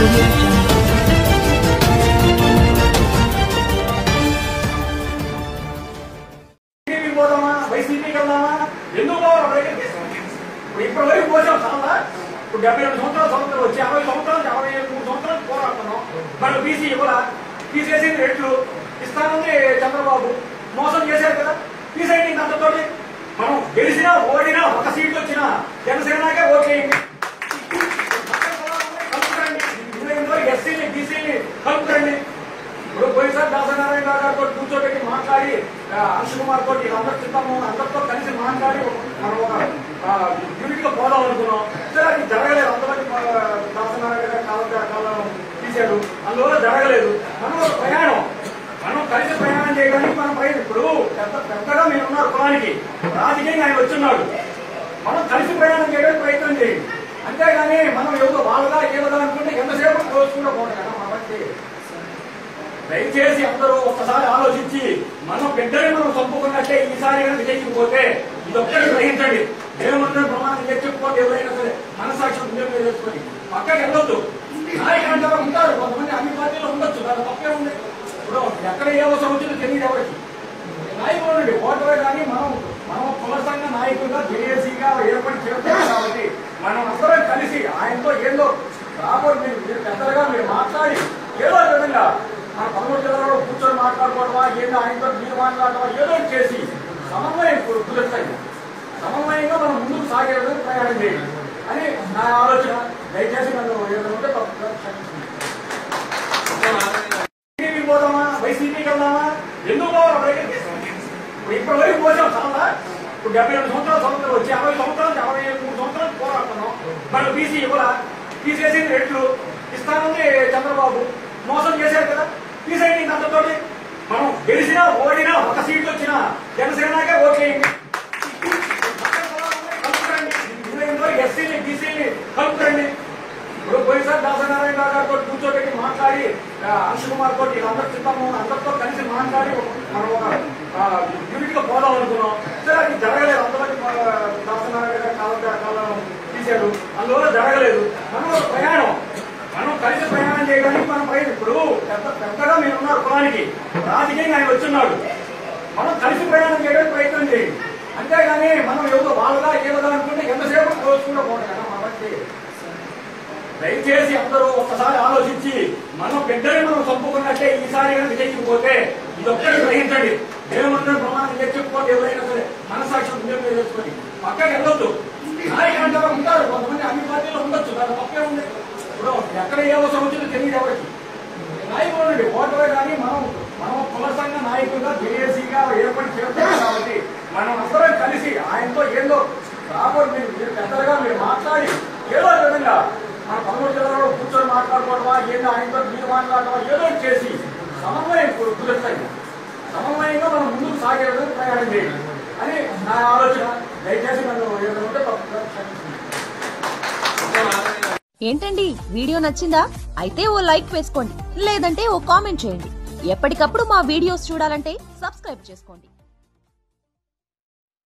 audio jungle. TDP పోదామా వైసీపీకి వెళ్దామా ఎందుకు పోవాలి బయటకి ఇప్పుడు ఇప్పటి వరకు పోసాం చాలా ఇప్పుడు డెబ్బై రెండు సంవత్సరాల సంవత్సరం వచ్చి అరవై సంవత్సరాలు అరవై ఏడు మూడు సంవత్సరాలు పోరాడుతున్నాం మరి బీసీ ఇవ్వలా తీసేసింది రెట్లు ఇస్తానంది చంద్రబాబు మోసం చేశారు కదా తీసేయండి అంతతోటి మనం గెలిచినా ఓడినా ఒక సీట్లు వచ్చినా జనసేనకే ఓట్లేయండి కలుపురండి ఇరవై ఎనిమిది వరకు ఎస్సీని బీసీని కలుపురండి ఇప్పుడు పోయినసారి దాసనారాయణ గారితో కూర్చోబెట్టి మాట్లాడి ఆ, అంశు కుమార్ తోటి వీళ్ళందరూ చిత్తము అందరితో కలిసి మాట్లాడి మనం ఒక యూనిట్ గా పోదాం అనుకున్నాం సరే అది జరగలేదు అంతమంది దాసనారాయణ గారు కాలం కాలం తీశాడు అందువల్ల జరగలేదు మనం ఒక ప్రయాణం మనం కలిసి ప్రయాణం చేయడానికి మనం ప్రయత్నం ఇప్పుడు పెద్ద పెద్దగా మీరు ఉన్నారు కులానికి రాజకీయంగా ఆయన వచ్చున్నాడు మనం కలిసి ప్రయాణం చేయడానికి ప్రయత్నం చేయండి అంతేగాని మనం ఎవరు వాళ్ళదా ఏదదా అనుకుంటే ఎంతసేపు కోసుకుంటూ పోతాం కదా మన బట్టి దయచేసి అందరూ ఒక్కసారి ఆలోచించి మనం బిడ్డని మనం చంపుకున్నట్లే ఈసారి కనుక విజయించకపోతే ఇది ఒక్కటి గ్రహించండి ఏమంటారు ప్రమాణం తెచ్చకపోతే ఎవరైనా సరే మనసాక్షి ఉద్యోగం మీద చేసుకొని పక్కకి వెళ్ళొద్దు నాయకులు ఉంటారు కొంతమంది అన్ని పార్టీలో ఉండొచ్చు దాని తప్పే ఉంది ఇప్పుడు ఎక్కడ ఏ అవసరం వచ్చిందో తెలియదు ఎవరికి నాయకులు ఉండండి ఓటరే కానీ మనం మనం కుల సంఘ నాయకులుగా జేఏసీగా ఏర్పడి చేస్తాం కాబట్టి మనం అందరం కలిసి ఆయనతో ఏదో రాబోయే మీరు మీరు పెద్దలుగా మీరు మాట్లాడి ఏదో ఒక విధంగా మన పదమూడు జిల్లాలో కూర్చొని మాట్లాడుకోవడమా ఏదో ఆయనతో మీరు మాట్లాడటమా ఏదో ఒకటి చేసి సమన్వయం కు- కుదురుతాయి సమన్వయంగా మనం ముందుకు సాగే విధంగా ప్రయాణం చేయండి అని నా ఆలోచన దయచేసి నన్ను ఏదో ఉంటే తప్పుగా క్షమించండి టీడీపీ పోదామా వైసీపీకి వెళ్దామా ఎందుకు పోవాలి బయటకి ఇప్పుడు ఇప్పటి వరకు పోసాం చాలా ఇప్పుడు డెబ్బై రెండు సంవత్సరాల సంవత్సరం వచ్చి అరవై సంవత్సరాలు అరవై ఏడు మూడు సంవత్సరాలు పోరాడుతున్నాం మరి బీసీ ఇవ్వలా తీసేసింది రెట్లు ఇస్తానంది చంద్రబాబు మోసం చేశారు కదా తీసేయండి అంతతోటి మనం గెలిచినా ఓడినా ఒక సీట్లు వచ్చినా జనసేనకే ఓట్లేయండి కలుపురండి ఇరవై ఎనిమిది వరకు ఎస్సీని బీసీని కలుపురండి ఇప్పుడు పోయినసారి దాసనారాయణ గారితో కూర్చోబెట్టి మాట్లాడి ఆ, అంశు కుమార్ తోటి వీళ్ళందరూ చిత్తము అందరితో కలిసి మాట్లాడి మనం ఒక యూనిట్ గా పోదాం అనుకున్నాం సరే అది జరగలేదు అంతమంది దాసనారాయణ గారు కాలం కాలం తీశాడు అందువల్ల జరగలేదు మనం ఒక ప్రయాణం మనం కలిసి ప్రయాణం చేయడానికి మనం ప్రయత్నం ఇప్పుడు పెద్ద పెద్దగా మీరు ఉన్నారు కులానికి రాజకీయంగా ఆయన వచ్చున్నాడు మనం కలిసి ప్రయాణం చేయడానికి ప్రయత్నం చేయండి అంతేగాని మనం ఎవరు వాళ్ళదా ఏదదా అనుకుంటే ఎంతసేపు కోసుకుంటూ పోతాం కదా మన బట్టి దయచేసి అందరూ ఒక్కసారి ఆలోచించి మనం బిడ్డని మనం చంపుకున్నట్లే ఈసారి కనుక విజయించకపోతే ఇది ఒక్కటి గ్రహించండి ఏమంటారు ప్రమాణం తెచ్చకపోతే ఎవరైనా సరే మనసాక్షి ఉద్యోగం మీద చేసుకొని పక్కకి వెళ్ళొద్దు నాయకులు ఉంటారు కొంతమంది అన్ని పార్టీలో ఉండొచ్చు దాని తప్పే ఉంది ఇప్పుడు ఎక్కడ ఏ అవసరం వచ్చిందో తెలియదు ఎవరికి నాయకులు ఉండండి ఓటరే కానీ మనం మనం కుల సంఘ నాయకులుగా జేఏసీగా ఏర్పడి చేస్తాం కాబట్టి మనం అందరం కలిసి ఆయనతో ఏదో రాబోయే మీరు మీరు పెద్దలుగా మీరు మాట్లాడి ఏదో ఒక విధంగా మన పదమూడు జిల్లాలో కూర్చొని మాట్లాడుకోవడమా ఏదో ఆయనతో మీరు మాట్లాడటమా ఏదో ఒకటి చేసి సమన్వయం కు- కుదురుతాయి సమన్వయంగా మనం ముందుకు సాగే విధంగా ప్రయాణం చేయండి అని నా ఆలోచన దయచేసి నన్ను ఏదో ఉంటే తప్పుగా క్షమించండి ఏంటండి వీడియో నచ్చిందా అయితే ఓ లైక్ వేసుకోండి లేదంటే ఓ కామెంట్ చేయండి ఎప్పటికప్పుడు మా వీడియోస్ చూడాలంటే సబ్స్క్రైబ్ చేసుకోండి